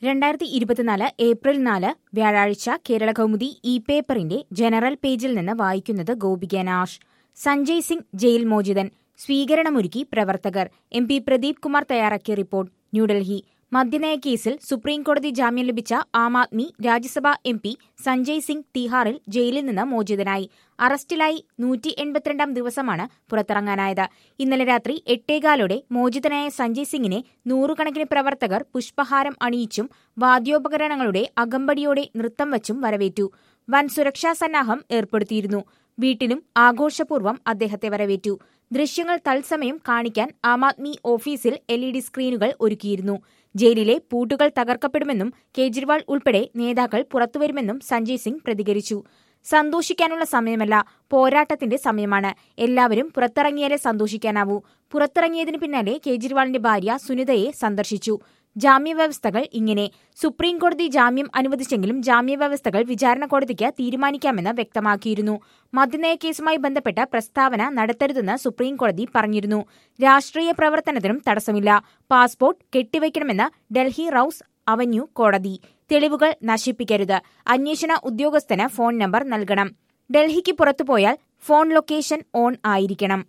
രണ്ടായിരത്തി ഇരുപത്തിനാല് ഏപ്രിൽ നാല് വ്യാഴാഴ്ച കേരള കൗമുദി ഇ പേപ്പറിന്റെ ജനറൽ പേജിൽ നിന്ന് വായിക്കുന്നത് ഗോപിക നാഷ് സഞ്ജയ് സിംഗ് ജയിൽ മോചിതൻ സ്വീകരണമൊരുക്കി പ്രവർത്തകർ എം പി പ്രദീപ് കുമാർ തയ്യാറാക്കിയ റിപ്പോർട്ട് ന്യൂഡൽഹി മദ്യനയ കേസിൽ സുപ്രീംകോടതി ജാമ്യം ലഭിച്ച ആം ആദ്മി രാജ്യസഭാ എം പി സഞ്ജയ് സിംഗ് തിഹാറിൽ ജയിലിൽ നിന്ന് മോചിതനായി അറസ്റ്റിലായി നൂറ്റി എൺപത്തിരണ്ടാം ദിവസമാണ് പുറത്തിറങ്ങാനായത് ഇന്നലെ രാത്രി എട്ടേകാലോടെ മോചിതനായ സഞ്ജയ് സിംഗിനെ നൂറുകണക്കിന് പ്രവർത്തകർ പുഷ്പഹാരം അണിയിച്ചും വാദ്യോപകരണങ്ങളുടെ അകമ്പടിയോടെ നൃത്തം വച്ചും വരവേറ്റു വൻ സുരക്ഷാ സന്നാഹം ഏർപ്പെടുത്തിയിരുന്നു വീട്ടിലും ആഘോഷപൂർവ്വം അദ്ദേഹത്തെ വരവേറ്റു ദൃശ്യങ്ങൾ തത്സമയം കാണിക്കാൻ ആം ആദ്മി ഓഫീസിൽ എൽ ഇ ഡി സ്ക്രീനുകൾ ഒരുക്കിയിരുന്നു ജയിലിലെ പൂട്ടുകൾ തകർക്കപ്പെടുമെന്നും കേജ്രിവാൾ ഉൾപ്പെടെ നേതാക്കൾ പുറത്തുവരുമെന്നും സഞ്ജയ് സിംഗ് പ്രതികരിച്ചു സന്തോഷിക്കാനുള്ള സമയമല്ല പോരാട്ടത്തിന്റെ സമയമാണ് എല്ലാവരും പുറത്തിറങ്ങിയാലേ സന്തോഷിക്കാനാവൂ പുറത്തിറങ്ങിയതിന് പിന്നാലെ കേജ്രിവാളിന്റെ ഭാര്യ സുനിതയെ സന്ദർശിച്ചു ജാമ്യവ്യവസ്ഥകൾ ഇങ്ങനെ സുപ്രീം കോടതി ജാമ്യം അനുവദിച്ചെങ്കിലും ജാമ്യവ്യവസ്ഥകൾ വിചാരണ കോടതിക്ക് തീരുമാനിക്കാമെന്ന് വ്യക്തമാക്കിയിരുന്നു മദ്യനയ കേസുമായി ബന്ധപ്പെട്ട പ്രസ്താവന നടത്തരുതെന്ന് സുപ്രീം കോടതി പറഞ്ഞിരുന്നു രാഷ്ട്രീയ പ്രവർത്തനത്തിനും തടസ്സമില്ല പാസ്പോർട്ട് കെട്ടിവയ്ക്കണമെന്ന് ഡൽഹി റൌസ് അവന്യൂ കോടതി തെളിവുകൾ നശിപ്പിക്കരുത് അന്വേഷണ ഉദ്യോഗസ്ഥന് ഫോൺ നമ്പർ നൽകണം ഡൽഹിക്ക് പുറത്തുപോയാൽ ഫോൺ ലൊക്കേഷൻ ഓൺ ആയിരിക്കണം